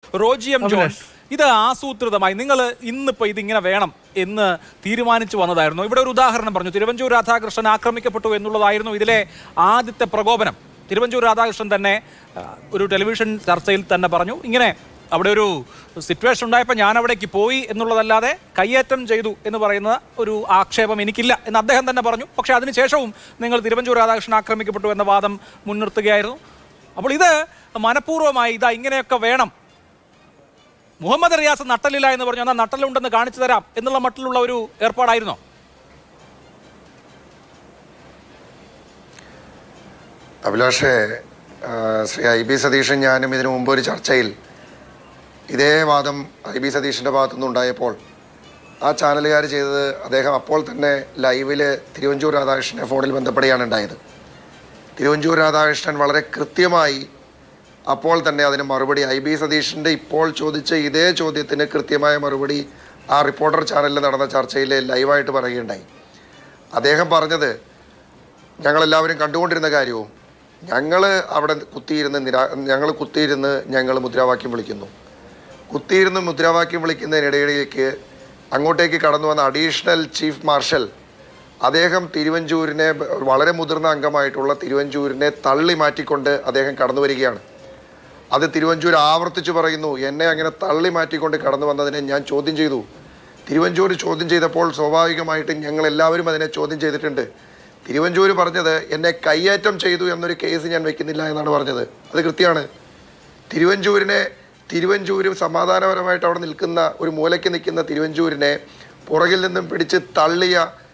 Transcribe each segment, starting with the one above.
Roji M John ഇത് ആസൂത്രിതമായി നിങ്ങൾ ഇന്നിപ്പോൾ ഇതിങ്ങനെ വേണം എന്ന് തീരുമാനിച്ചു വന്നതായിരുന്നു ഇവിടെ ഒരു ഉദാഹരണം പറഞ്ഞു തിരുവഞ്ചൂർ രാധാകൃഷ്ണൻ ആക്രമിക്കപ്പെട്ടു എന്നുള്ളതായിരുന്നു ഇതിലെ ആദ്യത്തെ പ്രകോപനം തിരുവഞ്ചൂർ രാധാകൃഷ്ണൻ തന്നെ ആ, ഒരു ടെലിവിഷൻ ചർച്ചയിൽ തന്നെ പറഞ്ഞു ഇങ്ങനെ അവിടെ ഒരു സിറ്റുവേഷൻ ഉണ്ടായപ്പോൾ ഞാൻ അവിടേക്ക് പോയി എന്നുള്ളതല്ലാതെ കയ്യേറ്റം ചെയ്തു എന്ന് പറയുന്ന ഒരു ആക്ഷേപം എനിക്കില്ല എന്ന് അദ്ദേഹം തന്നെ പറഞ്ഞു പക്ഷേ അതിനുശേഷവും നിങ്ങൾ തിരുവഞ്ചൂർ രാധാകൃഷ്ണൻ ആക്രമിക്കപ്പെട്ടു എന്ന വാദം മുൻനിർത്തുകയായിരുന്നു അപ്പോൾ ഇത് മനഃപൂർവ്വമായി ഇതാ ഇങ്ങനെയൊക്കെ വേണം മുഹമ്മദ് റിയാസ് നട്ടലില്ല എന്ന് പറഞ്ഞു എന്നാൽ നട്ടലുണ്ടെന്ന് കാണിച്ചു തരാം എന്നുള്ള മട്ടിലുള്ള ഒരു ഏർപ്പാടായിരുന്നോ അഭിലാഷേ ആ, ശ്രീ ഐ ബി സതീശൻ ഞാനും ഇതിനു മുമ്പ് ഒരു ചർച്ചയിൽ ഇതേ വാദം ഐ ബി സതീഷിൻ്റെ ഭാഗത്തുനിന്ന് ഉണ്ടായപ്പോൾ ആ ചാനലുകാർ ചെയ്തത് അദ്ദേഹം അപ്പോൾ തന്നെ ലൈവിൽ തിരുവഞ്ചൂർ രാധാകൃഷ്ണനെ ഫോണിൽ ബന്ധപ്പെടുകയാണ് ഉണ്ടായത് തിരുവഞ്ചൂർ രാധാകൃഷ്ണൻ വളരെ കൃത്യമായി അപ്പോൾ തന്നെ അതിന് മറുപടി ഐ ബി സതീഷിൻ്റെ ഇപ്പോൾ ചോദിച്ച ഇതേ ചോദ്യത്തിന് കൃത്യമായ മറുപടി ആ റിപ്പോർട്ടർ ചാനലിൽ നടന്ന ചർച്ചയിൽ ലൈവായിട്ട് പറയുകയുണ്ടായി അദ്ദേഹം പറഞ്ഞത് ഞങ്ങളെല്ലാവരും കണ്ടുകൊണ്ടിരുന്ന കാര്യവും ഞങ്ങൾ അവിടെ കുത്തിയിരുന്ന് നിരാ ഞങ്ങൾ കുത്തിയിരുന്ന് ഞങ്ങൾ മുദ്രാവാക്യം വിളിക്കുന്നു കുത്തിയിരുന്ന് മുദ്രാവാക്യം വിളിക്കുന്നതിനിടയിലേക്ക് അങ്ങോട്ടേക്ക് കടന്നു വന്ന അഡീഷണൽ ചീഫ് മാർഷൽ അദ്ദേഹം തിരുവഞ്ചൂരിനെ വളരെ മുതിർന്ന അംഗമായിട്ടുള്ള തിരുവഞ്ചൂരിനെ തള്ളി മാറ്റിക്കൊണ്ട് അദ്ദേഹം കടന്നു വരികയാണ് അത് തിരുവഞ്ചൂർ ആവർത്തിച്ചു പറയുന്നു എന്നെ അങ്ങനെ തള്ളി മാറ്റിക്കൊണ്ട് കടന്നു വന്നതിനെ ഞാൻ ചോദ്യം ചെയ്തു തിരുവഞ്ചൂർ ചോദ്യം ചെയ്തപ്പോൾ സ്വാഭാവികമായിട്ടും ഞങ്ങൾ എല്ലാവരും അതിനെ ചോദ്യം ചെയ്തിട്ടുണ്ട് തിരുവഞ്ചൂർ പറഞ്ഞത് എന്നെ കയ്യേറ്റം ചെയ്തു എന്നൊരു കേസ് ഞാൻ വെക്കുന്നില്ല എന്നാണ് പറഞ്ഞത് അത് കൃത്യമാണ് തിരുവഞ്ചൂരിനെ തിരുവഞ്ചൂര് സമാധാനപരമായിട്ട് അവിടെ നിൽക്കുന്ന ഒരു മൂലയ്ക്ക് നിൽക്കുന്ന തിരുവഞ്ചൂരിനെ പുറകിൽ നിന്നും പിടിച്ച് തള്ളിയ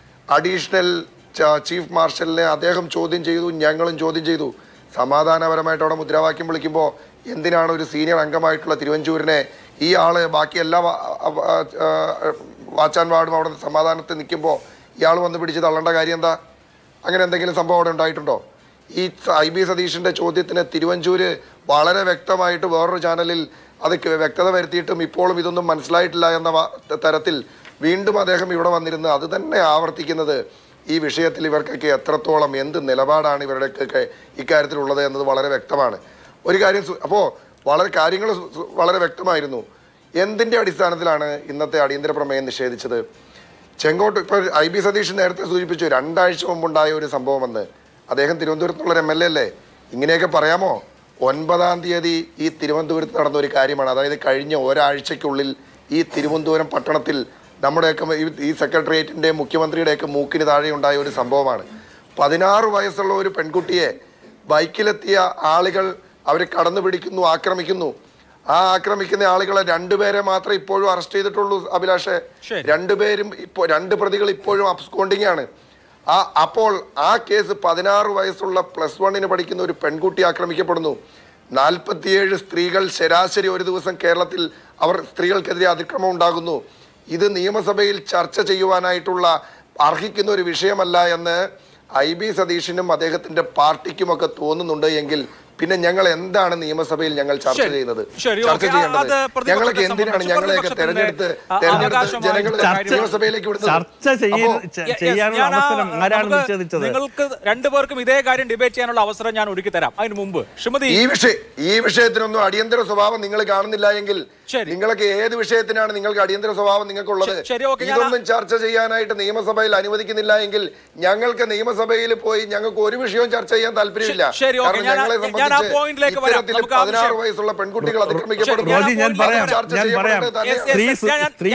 അഡീഷണൽ ച- ചീഫ് മാർഷലിനെ അദ്ദേഹം ചോദ്യം ചെയ്തു ഞങ്ങളും ചോദ്യം ചെയ്തു സമാധാനപരമായിട്ട് അവിടെ മുദ്രാവാക്യം വിളിക്കുമ്പോൾ എന്തിനാണ് ഒരു സീനിയർ അംഗമായിട്ടുള്ള തിരുവഞ്ചൂരിനെ ഈ ആള് ബാക്കി എല്ലാ വാ- ആ- ആ- ആ- വാച്ചാൻ വാർഡും അവിടെ സമാധാനത്തിൽ നിൽക്കുമ്പോൾ ഇയാൾ വന്ന് പിടിച്ച് തള്ളേണ്ട കാര്യം എന്താ അങ്ങനെ എന്തെങ്കിലും സംഭവം അവിടെ ഉണ്ടായിട്ടുണ്ടോ ഈ ഐ ബി സതീഷിന്റെ ചോദ്യത്തിന് തിരുവഞ്ചൂര് വളരെ വ്യക്തമായിട്ട് വേറൊരു ചാനലിൽ അത് ക- വ്യക്തത വരുത്തിയിട്ടും ഇപ്പോഴും ഇതൊന്നും മനസ്സിലായിട്ടില്ല എന്ന വ- തരത്തിൽ വീണ്ടും അദ്ദേഹം ഇവിടെ വന്നിരുന്ന് അത് തന്നെ ആവർത്തിക്കുന്നത് ഈ വിഷയത്തിൽ ഇവർക്കൊക്കെ എത്രത്തോളം എന്ത് നിലപാടാണ് ഇവരുടെയൊക്കെ ഇക്കാര്യത്തിലുള്ളത് എന്നത് വളരെ വ്യക്തമാണ് ഒരു കാര്യം സു- അപ്പോൾ വളരെ കാര്യങ്ങൾ സു- സു- വളരെ വ്യക്തമായിരുന്നു എന്തിൻ്റെ അടിസ്ഥാനത്തിലാണ് ഇന്നത്തെ അടിയന്തര പ്രമേയം നിഷേധിച്ചത് ചെങ്കോട്ട് ഇപ്പോൾ ഐ ബി സതീഷ് നേരത്തെ സൂചിപ്പിച്ചു രണ്ടാഴ്ച മുമ്പുണ്ടായ ഒരു സംഭവം വന്ന് അദ്ദേഹം തിരുവനന്തപുരത്തുള്ള എം എൽ എ അല്ലേ ഇങ്ങനെയൊക്കെ പറയാമോ ഒൻപതാം തീയതി ഈ തിരുവനന്തപുരത്ത് നടന്ന ഒരു കാര്യമാണ് അതായത് കഴിഞ്ഞ ഒരാഴ്ചയ്ക്കുള്ളിൽ ഈ തിരുവനന്തപുരം പട്ടണത്തിൽ നമ്മുടെയൊക്കെ ഈ- ഈ സെക്രട്ടേറിയറ്റിൻ്റെ മുഖ്യമന്ത്രിയുടെയൊക്കെ മൂക്കിന് താഴെ ഉണ്ടായ ഒരു സംഭവമാണ് പതിനാറ് വയസ്സുള്ള ഒരു പെൺകുട്ടിയെ ബൈക്കിലെത്തിയ ആളുകൾ അവരെ കടന്നു പിടിക്കുന്നു ആക്രമിക്കുന്നു ആ ആക്രമിക്കുന്ന ആളുകളെ രണ്ടുപേരെ മാത്രമേ ഇപ്പോഴും അറസ്റ്റ് ചെയ്തിട്ടുള്ളൂ അഭിലാഷെ ശരി. രണ്ടുപേരും ഇപ്പോൾ രണ്ട് പ്രതികൾ ഇപ്പോഴും അബ്സ്കോണ്ടിങ് ആണ് ആ അപ്പോൾ ആ കേസ് പതിനാറ് വയസ്സുള്ള പ്ലസ് വണ്ണിന് പഠിക്കുന്ന ഒരു പെൺകുട്ടി ആക്രമിക്കപ്പെടുന്നു നാൽപ്പത്തിയേഴ് സ്ത്രീകൾ ശരാശരി ഒരു ദിവസം കേരളത്തിൽ അവർ സ്ത്രീകൾക്കെതിരെ അതിക്രമം ഉണ്ടാകുന്നു ഇത് നിയമസഭയിൽ ചർച്ച ചെയ്യുവാനായിട്ടുള്ള അർഹിക്കുന്ന ഒരു വിഷയമല്ല എന്ന് ഐ ബി സതീഷിനും അദ്ദേഹത്തിന്റെ പാർട്ടിക്കുമൊക്കെ തോന്നുന്നുണ്ട് എങ്കിൽ പിന്നെ ഞങ്ങൾ എന്താണ് നിയമസഭയിൽ ഞങ്ങൾ ചർച്ച ശരി. ചെയ്യുന്നത് ശരി, ചർച്ച ഓക്കേ. ആ, ചെയ്യേണ്ടത് അത് പ്രതിപക്ഷത്തെ ഞങ്ങളൊക്കെ എന്തിനാണ് സംബന്ധിച്ച് ഞങ്ങളെയൊക്കെ പ്രതിപക്ഷത്തിന്റെ, തെരഞ്ഞെടുത്ത് ആ, തെരഞ്ഞെടുത്ത് അവകാശമായിട്ടുള്ള ജനങ്ങളെ കാര്യം. നിയമസഭയിലേക്ക് വിടുന്നത് ചർച്ച ചെയ്യ- അപ്പോ- ച- Yes, ചെയ്യാനുള്ള ഞാൻ ആ- അവസരം ആരാണ് നമുക്ക് നിഷേധിച്ചത് നിങ്ങൾക്ക് രണ്ടുപേർക്കും ഇതേ കാര്യം ഡിബേറ്റ് ചെയ്യാനുള്ള അവസരം ഞാൻ ഒരുക്കി തരാം അതിന് മുമ്പ് ശ്രീമതി ഈ വിഷയ ഈ വിഷയത്തിനൊന്നും അടിയന്തര സ്വഭാവം നിങ്ങൾ കാണുന്നില്ല എങ്കിൽ ശരി. നിങ്ങൾക്ക് ഏത് വിഷയത്തിനാണ് നിങ്ങൾക്ക് അടിയന്തര സ്വഭാവം നിങ്ങൾക്കുള്ളത് ശരി, ശരി, ഓക്കേ, ഞാൻ ആ- ഇതൊന്നും ചർച്ച ചെയ്യാനായിട്ട് നിയമസഭയിൽ അനുവദിക്കുന്നില്ല എങ്കിൽ ഞങ്ങൾക്ക് നിയമസഭയിൽ പോയി ഞങ്ങൾക്ക് ഒരു വിഷയവും ചർച്ച ചെയ്യാൻ താല്പര്യമില്ല ശരി, ശരി, ഓക്കേ, കാരണം ഞാൻ ആ- ഞങ്ങളെ ഞാൻ ആ സംബന്ധിച്ച് പോയിന്റിലേക്ക് വരാം. ഇത്തരത്തിൽ നമുക്ക് ആ പതിനാറ് വിഷയം- വയസ്സുള്ള പെൺകുട്ടികൾ ശരി, അതിക്രമിക്കപ്പെടുന്നു ഞാൻ ആ റോജി ഞാൻ പോയിന്റിലേക്ക് പറയാം വരാം. ചർച്ച ഞാൻ പറയാം ചെയ്യപ്പെടേണ്ടത് Yes, yes, തന്നെയാണ്. സ്ത്രീ yes, ഞാൻ- സ്ത്രീ